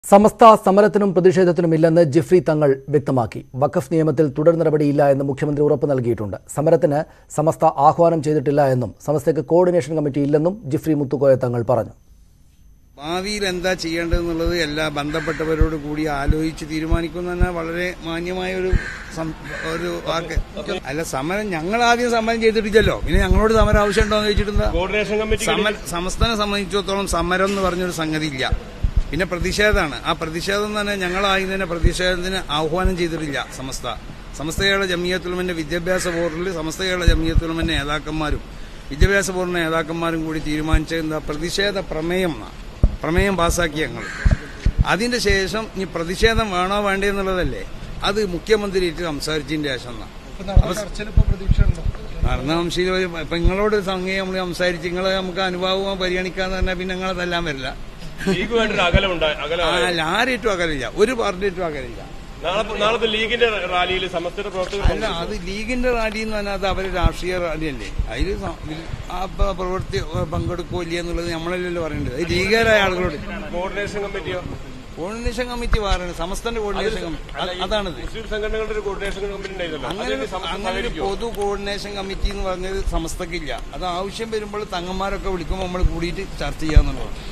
സമസ്ത സമരത്തിനും പ്രതിഷേധത്തിനും ഇല്ലെന്ന് ജിഫ്രി തങ്ങൾ വ്യക്തമാക്കി വഖഫ് നിയമത്തിൽ തുടർ നടപടിയില്ല എന്ന് മുഖ്യമന്ത്രി ഉറപ്പ് നൽകിയിട്ടുണ്ട് സമരത്തിന് സമസ്ത ആഹ്വാനം ചെയ്തിട്ടില്ല എന്നും സമസ്തയ്ക്ക് കോർഡിനേഷൻ കമ്മിറ്റി ഇല്ലെന്നും ജിഫ്രി മുത്തുക്കോയ തങ്ങൾ പറഞ്ഞു ഭാവിയിൽ എന്താ ചെയ്യേണ്ടതെന്നുള്ളത് എല്ലാ ബന്ധപ്പെട്ടവരോട് കൂടി ആലോചിച്ച് തീരുമാനിക്കുന്ന തന്നെ വളരെ മാന്യമായ ഒരു സം- ഒരു വാക്ക് അല്ല സമരം ഞങ്ങൾ ആദ്യം സമരം ചെയ്തിട്ടില്ലല്ലോ പിന്നെ ഞങ്ങളോട് സമരം ആവശ്യമുണ്ടോ എന്ന് ചോദിച്ചിട്ടുണ്ടാ കോർഡിനേഷൻ കമ്മിറ്റി സമര സംസ്ഥാനം സംബന്ധിച്ചിടത്തോളം സമരം എന്ന് പറഞ്ഞൊരു സംഗതി ഇല്ല പിന്നെ പ്രതിഷേധമാണ് ആ പ്രതിഷേധം തന്നെ ഞങ്ങളായി തന്നെ പ്രതിഷേധത്തിന് ആഹ്വാനം ചെയ്തിട്ടില്ല സമസ്ത സമസ്തകളുടെ ജമിയത്തുലമന്റെ വിദ്യാഭ്യാസ ബോർഡിൽ സമസ്തകളുടെ ജമിയത്തുലമന്റെ നേതാക്കന്മാരും വിദ്യാഭ്യാസ ബോർഡിന്റെ നേതാക്കന്മാരും കൂടി തീരുമാനിച്ച എന്താ പ്രതിഷേധ പ്രമേയം എന്നാ. പ്രമേയം പാസ്സാക്കി ഞങ്ങൾ അതിന്റെ ശേഷം ഇനി പ്രതിഷേധം വേണോ വേണ്ടേ എന്നുള്ളതല്ലേ അത് മുഖ്യമന്ത്രിയിട്ട് സംസാരിച്ചതിന്റെ ശേഷം എന്നാ. നടന്ന വംശീയ ഇപ്പൊ നിങ്ങളോട് സംഘം നമ്മൾ സംസാരിച്ച് നിങ്ങളെ നമുക്ക് അനുഭവം പരിഗണിക്കാന്ന് പറഞ്ഞാൽ പിന്നെ നിങ്ങളതെല്ലാം വരില്ല ലീഗുമായിട്ടൊരു അകലമുണ്ടായി അകല ആ, അല്ല, ആരായിട്ടും അകലില്ല ഒരു പാർട്ടിയായിട്ടും അകലില്ല നാളെ നാളത്തെ ലീഗിന്റെ റാലിയിൽ സമസ്തയുടെ പ്രവർത്തകർ അല്ല അത് ലീഗിന്റെ റാലി എന്ന് പറഞ്ഞാൽ അത് അവര് രാഷ്ട്രീയ റാലിയല്ലേ അതിൽ ആ പ- പ്രവൃത്തി പങ്കെടുക്കില്ല എന്നുള്ളത് നമ്മളല്ലല്ലോ പറയേണ്ടത് അത് ലീഗരായ ആളുകളോട് കോർഡിനേഷൻ കമ്മിറ്റിയോ കോർഡിനേഷൻ കമ്മിറ്റി പറയുന്നത് സമസ്തന്റെ കോർഡിനേഷൻ കമ്മിറ്റി അത് അതാണത് മുസ്ലിം സംഘടനകളുടെ ഒരു കോർഡിനേഷൻ കമ്മിറ്റി ഉണ്ടായിരുന്നല്ലോ അങ്ങനെ അതിന് ഒരു- സമസ്ത അങ്ങനെ ഒരു സഹകരിക്കുമോ? പൊതു കോർഡിനേഷൻ കമ്മിറ്റി എന്ന് പറഞ്ഞത് സമസ്തക്കില്ല അത് ആവശ്യം വരുമ്പോൾ തങ്ങന്മാരൊക്കെ വിളിക്കുമ്പോൾ നമ്മൾ കൂടിയിട്ട് ചർച്ച ചെയ്യാന്നുള്ളതാണ്